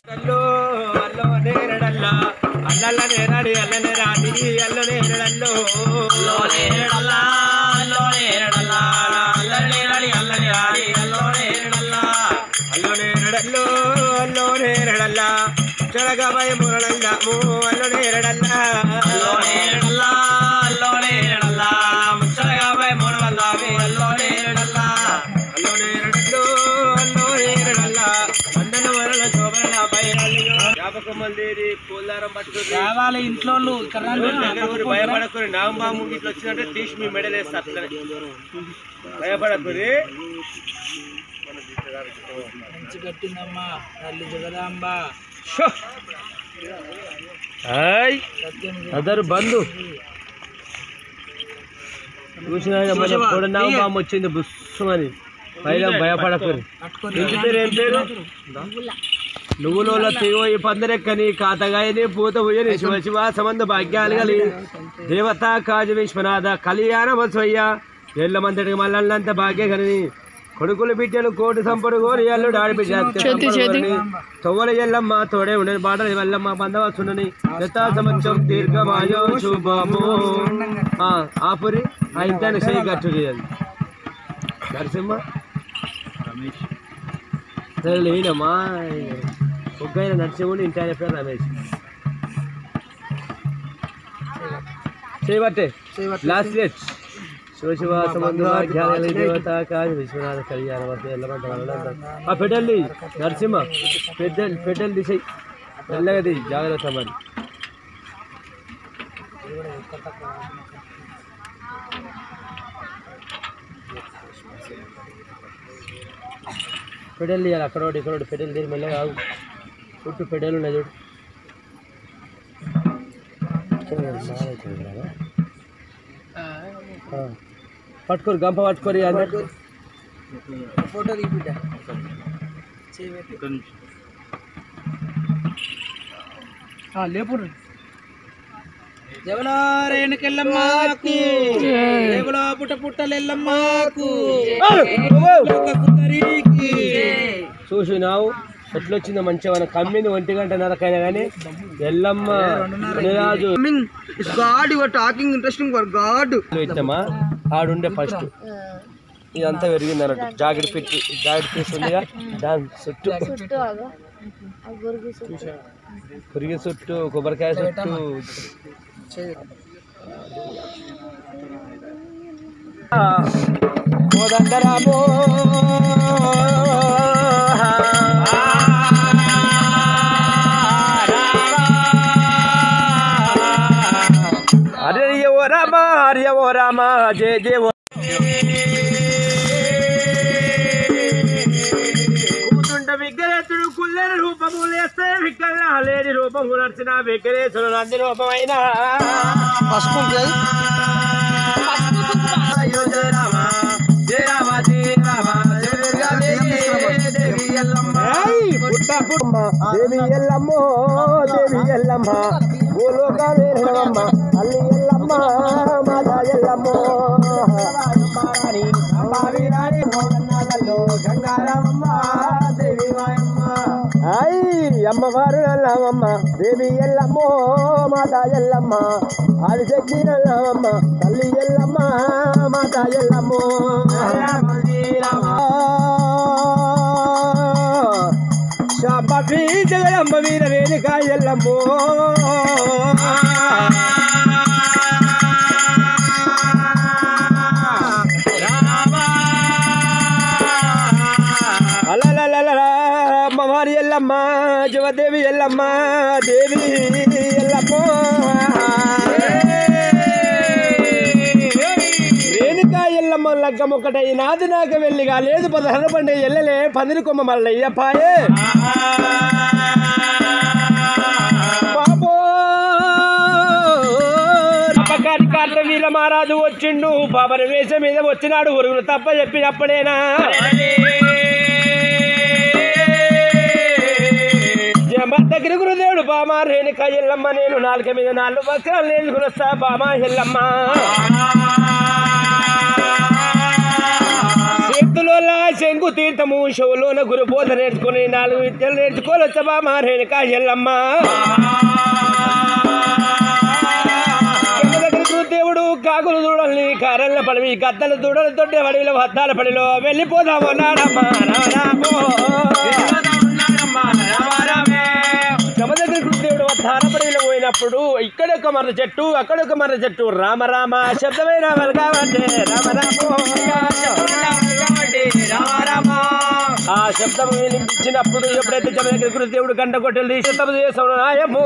అల్లో అల్లో నేరడల్ల అల్లల్ల నేరాడి అల్ల నేరాడి అల్ల నేరడల్లో అల్లో నేరడల్ల అల్లో నేరడల్ల అల్ల నేరాడి అల్ల నేరాడి అల్లో నేరడల్ల అల్లో నేరడల్లో అల్లో నేరడల్ల చెడగా భయమురడల్ల మూ అల్లో నేరడల్ల అల్లో నేరడల్ల అల్లో నేరడల్ల చెడగా భయమురడల్ల అల్లో నేరడల్ల అల్లో నేరడల్లో అల్లో నేరడల్ల అందన వరల శోభన బయరల్లో జ్ఞాపకం మందిరి పూలారం పట్టుకుని రావాలి ఇంట్లో ఇక్కడ ఎవరు భయపడకుని నాగబాము ఇట్లా వచ్చినట్టే తీసి మీ మెడల్ వేస్తారు అట్లనే భయపడకుని మంచి కట్టిందమ్మా తల్లి జగదాంబ సత్యం అదరు బంధు చూసిన కూడా నాగబాము వచ్చింది బుస్సుమని పైగా భయపడకుని పట్టుకొని ఇంటి పేరు ఏం పేరు నువ్వులో తీగో ఈ పందరెక్కని కాతగాయని పూత ఉయ్యని శివ శివ సంబంధ భాగ్యాలు కలి దేవత కాజ విశ్వనాథ కళ్యాణ వసయ్య ఎల్ల మందడికి మల్లన్నంత భాగ్య కని కొడుకులు బిడ్డలు కోటి సంపడు కోరి ఎల్లుడు ఆడిపిడ్డి తొవ్వల ఎల్లమ్మ తోడే ఉండని బాటలు ఎల్లమ్మ బంధవస్తుండని యథా సమక్షం దీర్ఘమాయో శుభము ఆ, ఆపురి ఆ ఇంటాన్ని చేయి గట్టు చేయాలి నరసింహ సరే లేనమ్మా ఒక్కైన నరసింహుడు ఇంటి ఆయన పేరు రమేష్ చేయబట్టే లాస్ట్ డేట్ శివశివ సమందు భాగ్యాల దేవత కాజ విశ్వనాథ కళ్యాణ వర్త ఎల్లమంట వలనంద. ఆ పెట్టెల్ది నరసింహ పెట్టెల్ పెట్టెల్ దిశ మెల్లగది జాగ్రత్త మరి పెడల్ తీయాలి అక్కడ ఒకటి ఇక్కడ ఒకటి పెడల్ తీరి మెల్లగా ఆగు చుట్టూ పెడలు ఉన్నాయి చూడు ఆ. పట్టుకోరు గంప పట్టుకోరు అందరు ఫోటో తీపిడ్డ లేపుడు జవలో రేణుకెళ్ళమ్మాకు జవలో పుట్ట పుట్టలెల్లమ్మాకు సుందరికి చూసినావు ఎట్లొచ్చిందో మంచిగా మన కమ్మింది ఒంటి గంట నరకైనా కానీ Yellamma Raju god your talking interesting for god ఇష్టమా ఆడుండే ఫస్ట్ ఇదంతా పెరిగింది అన్నట్టు జాకెట్ పెట్టి జాకెట్ పీస్ ఉందిగా దాని చుట్టూ పురిగి చుట్టూ కొబ్బరికాయ చుట్టూ కోదండరామో హరే ఓ రామ హరే ఓ రామ జయ జయ ఓ కూతుంట విఘ్నేశ్వరుడు కుల్లేని రూపము లేస్తే వికల్ల లేని రూపము నడిచిన విఘ్నేశ్వరుడు నంది రూపమైన పసుపు అయ్యో జయ రామ జయ రామ జయ రామ జయ దుర్గా దేవి దేవి ఎల్లమ్మ దేవి ఎల్లమ్మో దేవి ఎల్లమ్మ భూలోక వేరణమ్మ అల్లి ఎల్లమ్మ మాతా ఎల్లమ్మో గంగారమ్మ దేవి మాయమ్మ అయ్యి అమ్మవారు ఎల్లమ్మ దేవి ఎల్లమ్మో మాతా ఎల్లమ్మ ఆదిశక్తి ఎల్లమ్మ తల్లి ఎల్లమ్మ మాతా ఎల్లమ్మో శాంభవి జగదంబ వీర రేణుక ఎల్లమ్మో అలలలలల అమ్మవారి ఎల్లమ్మ శివదేవి ఎల్లమ్మ దేవి ఎల్లమ్మో రేణుక ఎల్లమ్మ లగ్గం ఒకటై నాది నాక వెళ్ళిగా లేదు పదహారు పండే ఎల్లలే పందిరి కొమ్మ మల్లయ్య పాయే బాబో అపకారి కాట్ల వీర మహారాజు వచ్చిండు బాబరి వేషం మీద వచ్చినాడు ఉరుగులు తప్ప చెప్పి అప్పుడేనా జమ దగ్గర గురుదేవుడు బామా రేణుక ఎల్లమ్మ నేను నాలుక మీద నాలుగు వస్త్రాలు నేర్చుకుని వస్తా బామా ఎల్లమ్మ చేతులు గురులోల శంకు తీర్థము షోలోన గురు బోధ నేర్చుకుని నాలుగు విద్యలు నేర్చుకోవాలి వచ్చబా మా రేణుకా ఎల్లమ్మ దగ్గరకు దేవుడు కాకులు దూడల్ని కారల్ల పడివి గద్దలు దూడలు తొట్టే పడివిలో వద్దాల పడిలో వెళ్ళిపోదాము నాడమ్మా నాడమ్మో. జమ దగ్గరకు దేవుడు వద్దాల పడివిలో పోయినప్పుడు ఇక్కడ ఒక మర్ర చెట్టు అక్కడ ఒక మర్ర చెట్టు రామ రామ శబ్దమైన కాబట్టి రామ రామ ఆ శబ్దం వినిపించినప్పుడు ఎప్పుడైతే జమ దగ్గరకు దేవుడు గంట కొట్టలు తీసి శబ్దం చేసాడు నాయమో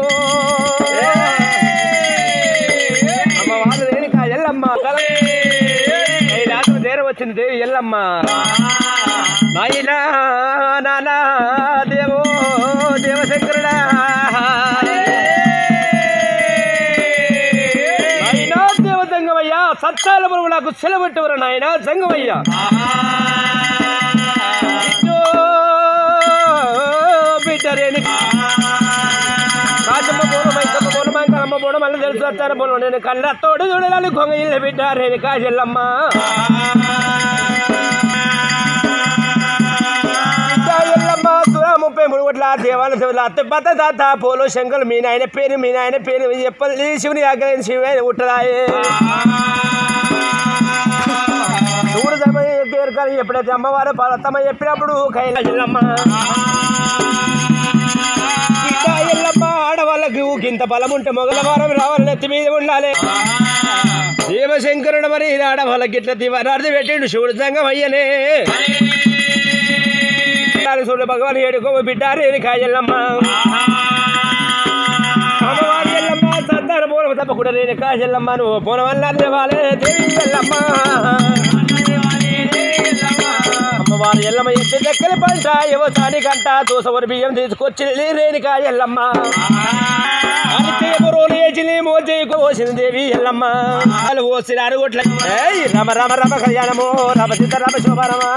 అమ్మవారు రేణుక ఎల్లమ్మ రాత్రి దేర వచ్చింది దేవి ఎల్లమ్మ నాయనా నానా దేవో దేవశంకరుడా నాయనా దేవ సంగమయ్యా సత్సాల బరువు నాకు సెలబెట్టవరు నాయన సంగమయ్యా బిడ్డ రేణుక కాచమ్మ బోనం మైసమ్మ బోనం అంకమ్మ బోనం అల్ల తెలుసు వచ్చారు బోనం నేను కళ్ళ తోడు చూడాలి కొంగ ఇల్లు బిడ్డారు నేను కాజెల్లమ్మ ఎల్లమ్మ సురా ముప్పై మూడు కోట్ల దేవాల శివుల అత్త బత తాత పోలో శంకర్ మీ నాయన పేరు మీ నాయన పేరు చెప్పాలి శివుని ఆగ్రహం శివుని ఉట్టరాయే చూడు సమయ పేరు కానీ ఎప్పుడైతే అమ్మవారు పార్వతమ్మ చెప్పినప్పుడు కైలాసమ్మ ఇంకా ఎల్లమ్మ ఆడవాళ్ళకి ఊకింత బలం ఉంటే మొగలవారం రావాలని ఎత్తి మీద ఉండాలి శివశంకరుడు మరి ఆడవాళ్ళకి ఇట్లా దివారార్థి పెట్టిండు శివుడు సంగం అయ్యనే చూడు భగవాన్ ఏడుకో బిడ్డారు కాయల్లమ్మ అమ్మవారి ఎల్లమ్మ సంతాన పూర్వ తప్పకుండా నేను కాజెల్లమ్మ నువ్వు పూర్వం వల్ల దేవాలే దేవి ఎల్లమ్మ అమ్మవారి ఎల్లమ్మ ఎత్తి దక్కల పంట యువసాని కంట దోసవరి బియ్యం తీసుకొచ్చి రేణికా ఎల్లమ్మ కోసిన దేవి ఎల్లమ్మ వాళ్ళు కోసిన అరుగుట్ల ఏయ్ రమ రమ రమ కళ్యాణము రమ సీత రమ శోభరమా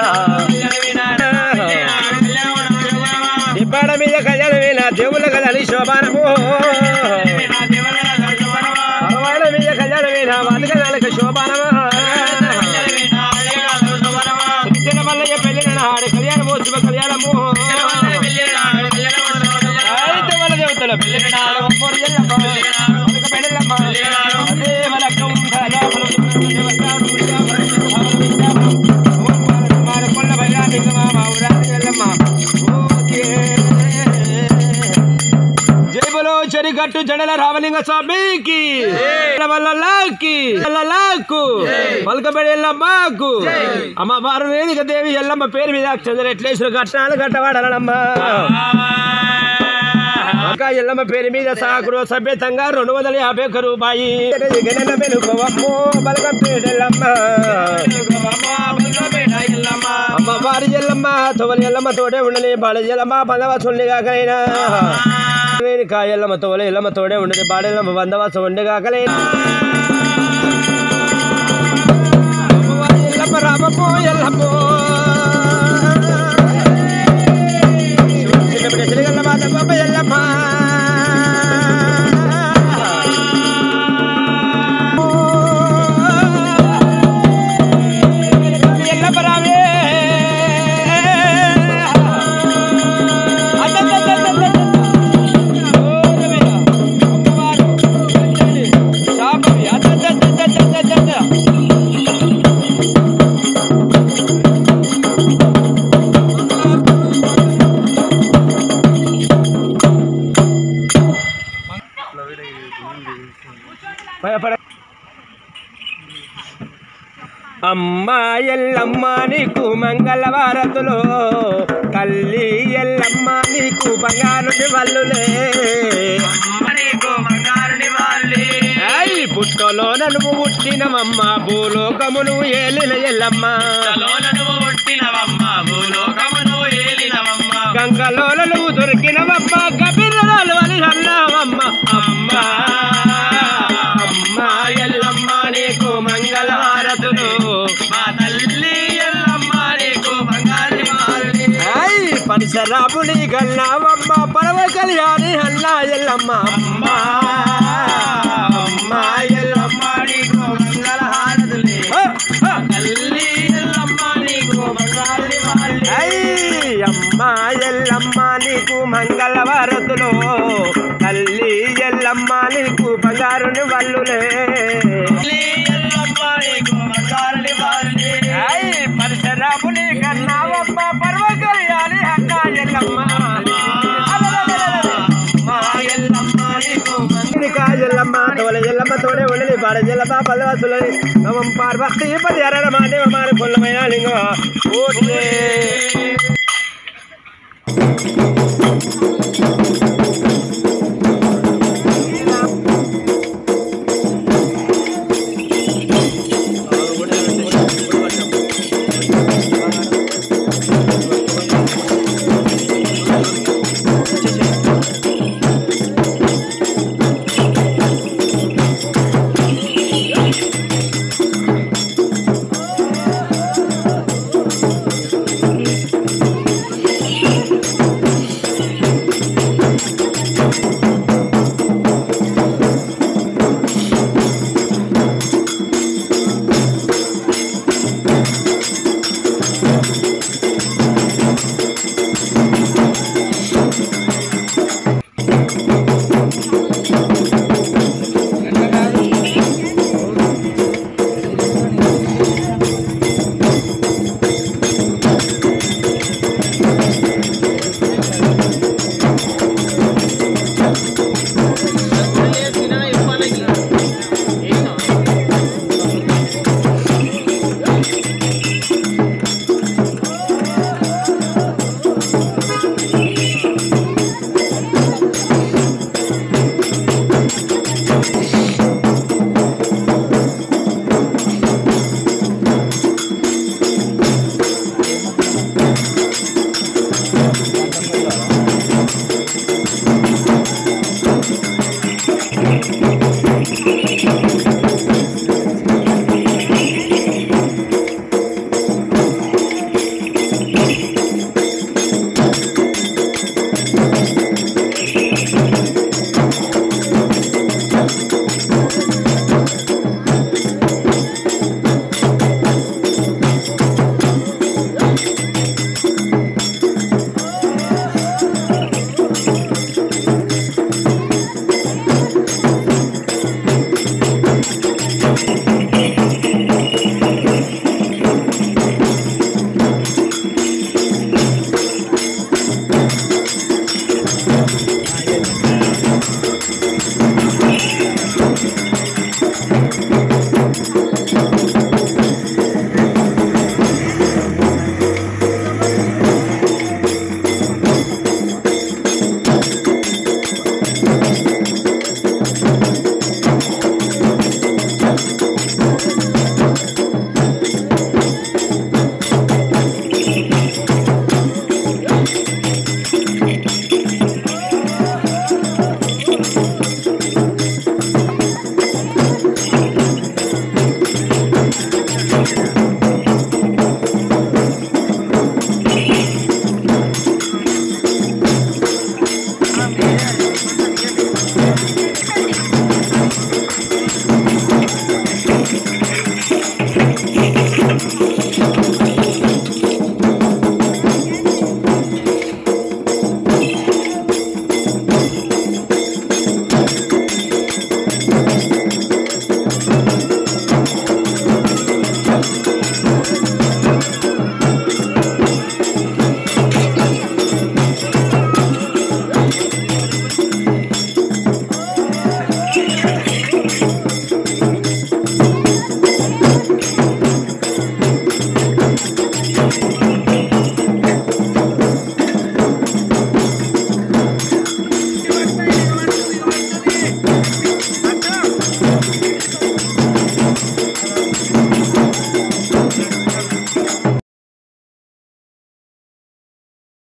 నిబ్బాడ మీద కళ్యాణమేనా దేవుళ్ళ కళ్యాణి శోభానము అరవాళ్ళ మీద కళ్యాణమేనా వాళ్ళ కళ్యాణక శోభానమా చిన్న మల్లయ్య పెళ్ళిన ఆడ కళ్యాణము శుభ కళ్యాణము అయితే వాళ్ళ దేవతల పెళ్ళిన ఒక్కరు ఎల్లమ్మ, ఒక్క పెళ్ళమ్మ. అదే వాళ్ళ అక్క ఉండాల, వాళ్ళ దేవత ఉండాల, కుమార కొల్ల బైరాటికమా, మా ఊరాని ఎల్లమ్మ. ఓ జై బలో చెరిగట్టు జడల రామలింగ స్వామికి వల్లకి వల్లలాకు పలకబడి ఎల్లమ్మకు అమ్మ వారు వేదిక దేవి ఎల్లమ్మ పేరు మీద చంద్రెట్లేశ్వర కట్నాలు కట్టవాడలమ్మ అక్క ఎల్లమ్మ పేరు మీద సాకురు సభ్యతంగా రెండు వందల యాభై ఒక్క రూపాయి గణన వెనుకోవమ్మో బలగం పేడెల్లమ్మ అమ్మ వారి ఎల్లమ్మ తొవలి ఎల్లమ్మ తోడే ఉండని బాడ ఎల్లమ్మ బంధవసుల్ని కాకలైనా నేను కాయల్లమ్మ తోలే ఎల్లమ్మ తోడే ఉండని బాడెల్లమ్మ బంధవాసం ఉండి కాకలైనా అమ్మవారి ఎల్లమ్మ రామమ్మో ఎల్లమ్మో చిన్నప్పుడు ఎదురుగల్ల మాతమ్మ ఎల్లమ్మ ఎల్లమ్మ రావే భయపడ అమ్మ ఎల్లమ్మ నీకు మంగళవారతులో తల్లి ఎల్లమ్మ నీకు బంగారు వల్లులే ఐ పుట్టలో నలుపు పుట్టినవమ్మ భూలోకమును ఏలిన ఎల్లమ్మ గంగలో నువ్వు దొరికినవమ్మ కబిరరాలు అని అన్నావమ్మ అమ్మ అమ్మ ఎల్లమ్మ నీకు మంగళవారతులు ఐ పరిసరాపుని గల్లావమ్మ పరవ కళ్యాణి అన్నా ఎల్లమ్మ అమ్మ అమ్మ ఎల్లమ్మ నీకు మంగళహారతులే తల్లి ఎల్లమ్మ నీకు మా ఎల్లమ్మ నీకు మంగళవారతులు తల్లి ఎల్లమ్మ నీకు బంగారుని వల్లులే ఐ, పరశురాముని కన్నావమ్మ పర్వ కళ్యాణి అక్క ఎల్లమ్మ మా ఎల్లమ్మ నీకు ఎల్లమ్మ తోల ఎల్లమ్మ తోడే ఉండని బాడ ఎల్లమ్మ పదవాసులని నమం పార్వతి పది అరణ మాదేవ మారి కొల్లమైన లింగ ఓకే